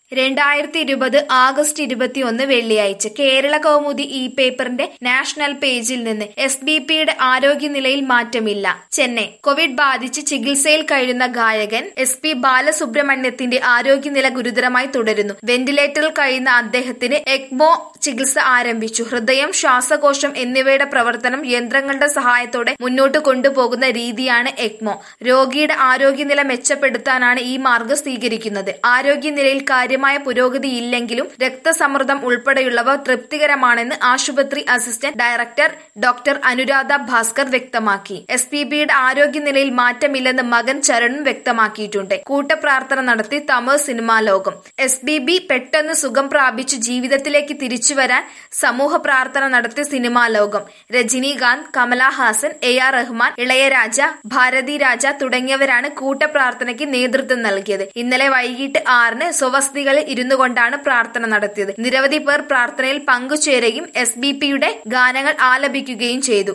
രണ്ടായിരത്തി ഇരുപത് ആഗസ്റ്റ് ഇരുപത്തിയൊന്ന് വെള്ളിയാഴ്ച കേരള കൗമുദി ഇ പേപ്പറിന്റെ നാഷണൽ പേജിൽ നിന്ന് എസ് ബി പിയുടെ ആരോഗ്യനിലയിൽ മാറ്റമില്ല ചെന്നൈ കോവിഡ് ബാധിച്ച് ചികിത്സയിൽ കഴിയുന്ന ഗായകൻ എസ് പി ബാലസുബ്രഹ്മണ്യത്തിന്റെ ആരോഗ്യനില ഗുരുതരമായി തുടരുന്നു വെന്റിലേറ്ററിൽ കഴിയുന്ന അദ്ദേഹത്തിന് എക്മോ ചികിത്സ ആരംഭിച്ചു ഹൃദയം ശ്വാസകോശം എന്നിവയുടെ പ്രവർത്തനം യന്ത്രങ്ങളുടെ സഹായത്തോടെ മുന്നോട്ട് കൊണ്ടുപോകുന്ന രീതിയാണ് എക്മോ രോഗിയുടെ ആരോഗ്യനില മെച്ചപ്പെടുത്താനാണ് ഈ മാർഗം സ്വീകരിക്കുന്നത് ആരോഗ്യനിലയിൽ കാര്യമായ പുരോഗതിയില്ലെങ്കിലും രക്തസമ്മർദ്ദം ഉൾപ്പെടെയുള്ളവ തൃപ്തികരമാണെന്ന് ആശുപത്രി assistant director doctor Anuradha Bhaskar വ്യക്തമാക്കി എസ് പി ബിയുടെ ആരോഗ്യനിലയിൽ മാറ്റമില്ലെന്ന് മകൻ ചരണും വ്യക്തമാക്കിയിട്ടുണ്ട് കൂട്ടപ്രാർത്ഥന നടത്തി തമിഴ് സിനിമാ ലോകം എസ് ബി ബി പെട്ടെന്ന് സുഖം പ്രാപിച്ചു ജീവിതത്തിലേക്ക് തിരിച്ചുവരാൻ സമൂഹ പ്രാർത്ഥന നടത്തി സിനിമാ ലോകം രജനീകാന്ത് കമലഹാസൻ എ ആർ റഹ്മാൻ ഇളയരാജ ഭാരതി രാജ തുടങ്ങിയവരാണ് കൂട്ടപ്രാർത്ഥനയ്ക്ക് നേതൃത്വം നൽകിയത് ഇന്നലെ വൈകിട്ട് ആറിന് സ്വവസതികളിൽ ഇരുന്നു കൊണ്ടാണ് പ്രാർത്ഥന നടത്തിയത് നിരവധി പേർ പ്രാർത്ഥനയിൽ പങ്കുചേരുകയും എസ് ബി പിയുടെ ഗാനങ്ങൾ ആലപിക്കുകയും ചെയ്തു